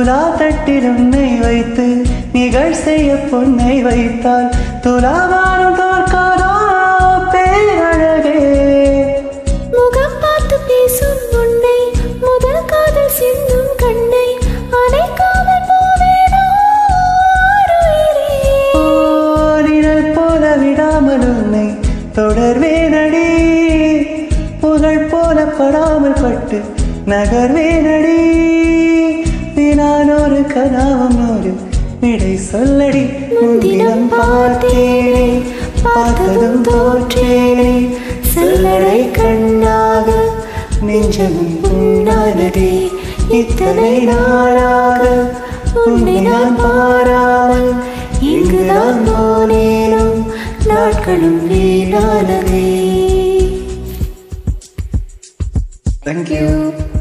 துலா தட்டில் உன்னை வைத்து நிகழ் செய்ய பொன்னை வைத்தால் துலாவாரம் தோற்காதோ பேரழகே முகம் பார்த்து பேசும் உன்னை முதல் காதல் சிந்தும் கண்ணை அணைக்காமல் போவேனோ ஆருயிரே. ஓ, நிழல் போல விடாமல் உன்னை தொடர்வேனடி புகழ் போல படாமல் பட்டு நகர்வேனடி நான் ஒரு கதாவும் ஒரு விடை சொல்லடி முன்தினம் பார்த்தேனே பார்த்ததும் தோற்றேனே செல்லடை கண்ணாக நெஞ்சமும் உண்ணாததே இத்தனை நாளாக உன்னை நான் பாராமல் இங்குதான் போனேனோ நாட்களும் வீணானதே தேங்க்யூ